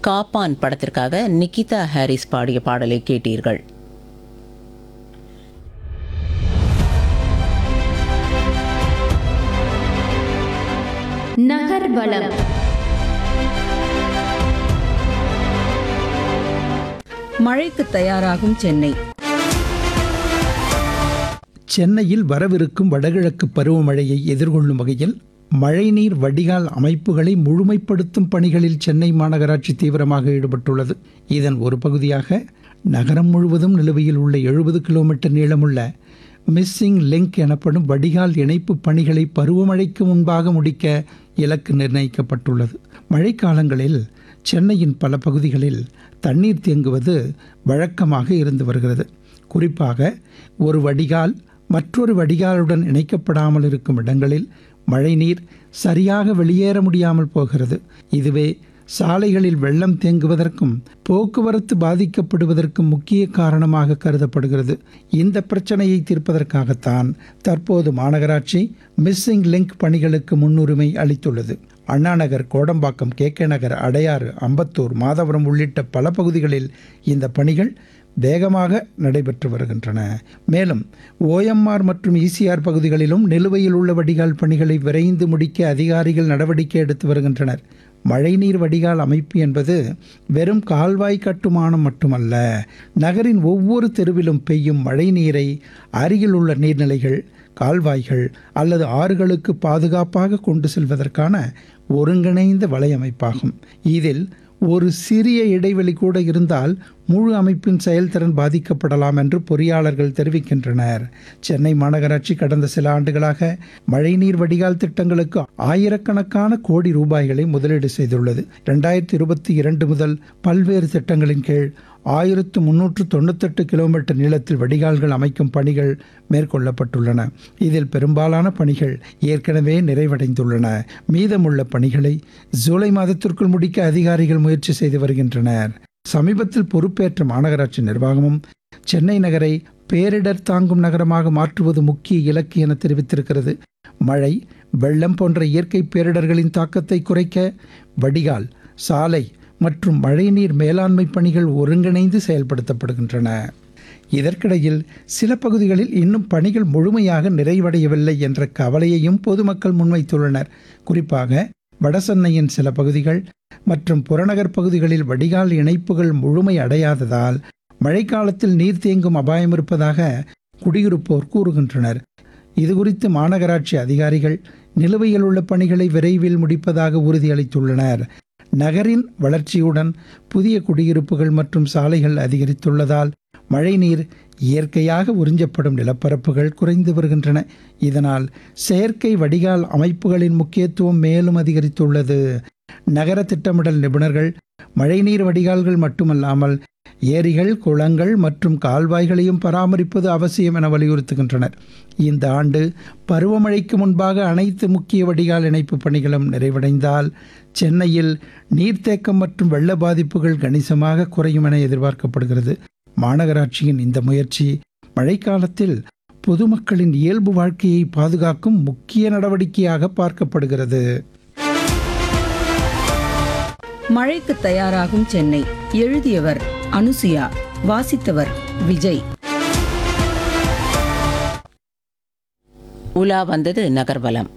காப்பான் படத்திற்காக நிகிதா ஹாரிஸ் பாடிய பாடலை கேட்டீர்கள் நகர்வலம் மழைக்கு தயாராகும் சென்னை சென்னையில் வரவிருக்கும் வடகிழக்கு பருவமழையை எதிர்கொள்ளும் வகையில் மழைநீர் வடிகால் அமைப்புகளை முழுமைப்படுத்தும் பணிகளில் சென்னை மாநகராட்சி தீவிரமாக ஈடுபட்டுள்ளது இதன் ஒரு பகுதியாக நகரம் முழுவதும் நிலுவையில் உள்ள எழுபது கிலோமீட்டர் நீளமுள்ள மிஸ்ஸிங் லிங்க் எனப்படும் வடிகால் இணைப்பு பணிகளை பருவமழைக்கு முன்பாக முடிக்க இலக்கு நிர்ணயிக்கப்பட்டுள்ளது மழைக்காலங்களில் சென்னையின் பல பகுதிகளில் தண்ணீர் தேங்குவது வழக்கமாக இருந்து வருகிறது குறிப்பாக ஒரு வடிகால் மற்றொரு வடிகாலுடன் இணைக்கப்படாமல் இருக்கும் இடங்களில் மழைநீர் சரியாக வெளியேற முடியாமல் போகிறது இதுவே சாலைகளில் வெள்ளம் தேங்குவதற்கும் போக்குவரத்து பாதிக்கப்படுவதற்கும் முக்கிய காரணமாக கருதப்படுகிறது இந்த பிரச்சனையை தீர்ப்பதற்காகத்தான் தற்போது மாநகராட்சி மிஸ்ஸிங் லிங்க் பணிகளுக்கு முன்னுரிமை அளித்துள்ளது அண்ணாநகர் கோடம்பாக்கம் கே கே நகர் அடையாறு அம்பத்தூர் மாதவரம் உள்ளிட்ட பல பகுதிகளில் இந்த பணிகள் வேகமாக நடைபெற்று வருகின்றன மேலும் ஓஎம்ஆர் மற்றும் இசிஆர் பகுதிகளிலும் நிலுவையில் உள்ள வடிகால் பணிகளை விரைந்து முடிக்க அதிகாரிகள் நடவடிக்கை எடுத்து வருகின்றனர் மழைநீர் வடிகால் அமைப்பு என்பது வெறும் கால்வாய் கட்டுமானம் மட்டுமல்ல நகரின் ஒவ்வொரு தெருவிலும் பெய்யும் மழைநீரை அருகில் உள்ள நீர்நிலைகள் கால்வாய்கள் அல்லது ஆறுகளுக்கு பாதுகாப்பாக கொண்டு செல்வதற்கான ஒருங்கிணைந்த வலையமைப்பாகும் இதில் ஒரு சிறிய இடைவெளி கூட இருந்தால் முழு அமைப்பின் செயல்திறன் பாதிக்கப்படலாம் என்று பொறியாளர்கள் தெரிவிக்கின்றனர் சென்னை மாநகராட்சி கடந்த சில ஆண்டுகளாக மழைநீர் வடிகால் திட்டங்களுக்கு ஆயிரக்கணக்கான கோடி ரூபாய்களை முதலீடு செய்துள்ளது ரெண்டாயிரத்தி இருபத்தி இரண்டு முதல் பல்வேறு திட்டங்களின் கீழ் ஆயிரத்து முன்னூற்று தொண்ணூத்தெட்டு கிலோமீட்டர் நீளத்தில் வடிகால்கள் அமைக்கும் பணிகள் மேற்கொள்ளப்பட்டுள்ளன இதில் பெரும்பாலான பணிகள் ஏற்கனவே நிறைவடைந்துள்ளன மீதமுள்ள பணிகளை ஜூலை மாதத்திற்குள் முடிக்க அதிகாரிகள் முயற்சி செய்து வருகின்றனர் சமீபத்தில் பொறுப்பேற்ற மாநகராட்சி நிர்வாகமும் சென்னை நகரை பேரிடர் தாங்கும் நகரமாக மாற்றுவது முக்கிய இலக்கு என தெரிவித்திருக்கிறது மழை வெள்ளம் போன்ற இயற்கை பேரிடர்களின் தாக்கத்தை குறைக்க வடிகால் சாலை மற்றும் மழைநீர் மேலாண்மை பணிகள் ஒருங்கிணைந்து செயல்படுத்தப்படுகின்றன இதற்கிடையில் சில பகுதிகளில் இன்னும் பணிகள் முழுமையாக நிறைவடையவில்லை என்ற கவலையையும் பொதுமக்கள் முன்வைத்துள்ளனர் குறிப்பாக வடசென்னையின் சில பகுதிகள் மற்றும் புறநகர் பகுதிகளில் வடிகால் இணைப்புகள் முழுமை அடையாததால் மழைக்காலத்தில் நீர் தேங்கும் அபாயம் இருப்பதாக குடியிருப்போர் கூறுகின்றனர் இதுகுறித்து மாநகராட்சி அதிகாரிகள் நிலுவையில் உள்ள பணிகளை விரைவில் முடிப்பதாக உறுதியளித்துள்ளனர் நகரின் வளர்ச்சியுடன் புதிய குடியிருப்புகள் மற்றும் சாலைகள் அதிகரித்துள்ளதால் மழைநீர் இயற்கையாக உறிஞ்சப்படும் நிலப்பரப்புகள் குறைந்து வருகின்றன இதனால் செயற்கை வடிகால் அமைப்புகளின் முக்கியத்துவம் மேலும் அதிகரித்துள்ளது நகர திட்டமிடல் நிபுணர்கள் மழைநீர் வடிகால்கள் மட்டுமல்லாமல் ஏரிகள் குளங்கள் மற்றும் கால்வாய்களையும் பராமரிப்பது அவசியம் என வலியுறுத்துகின்றனர் இந்த ஆண்டு பருவமழைக்கு முன்பாக அனைத்து முக்கிய வடிகால் இணைப்பு பணிகளும் நிறைவடைந்தால் சென்னையில் நீர்த்தேக்கம் மற்றும் வெள்ள பாதிப்புகள் கணிசமாக குறையும் என எதிர்பார்க்கப்படுகிறது மாநகராட்சியின் இந்த முயற்சி மழைக்காலத்தில் பொதுமக்களின் இயல்பு வாழ்க்கையை பாதுகாக்கும் முக்கிய நடவடிக்கையாக பார்க்கப்படுகிறது மழைக்கு தயாராகும் சென்னை எழுதியவர் அனுசுயா வாசித்தவர் விஜய் உலா வந்தது நகர்வலம்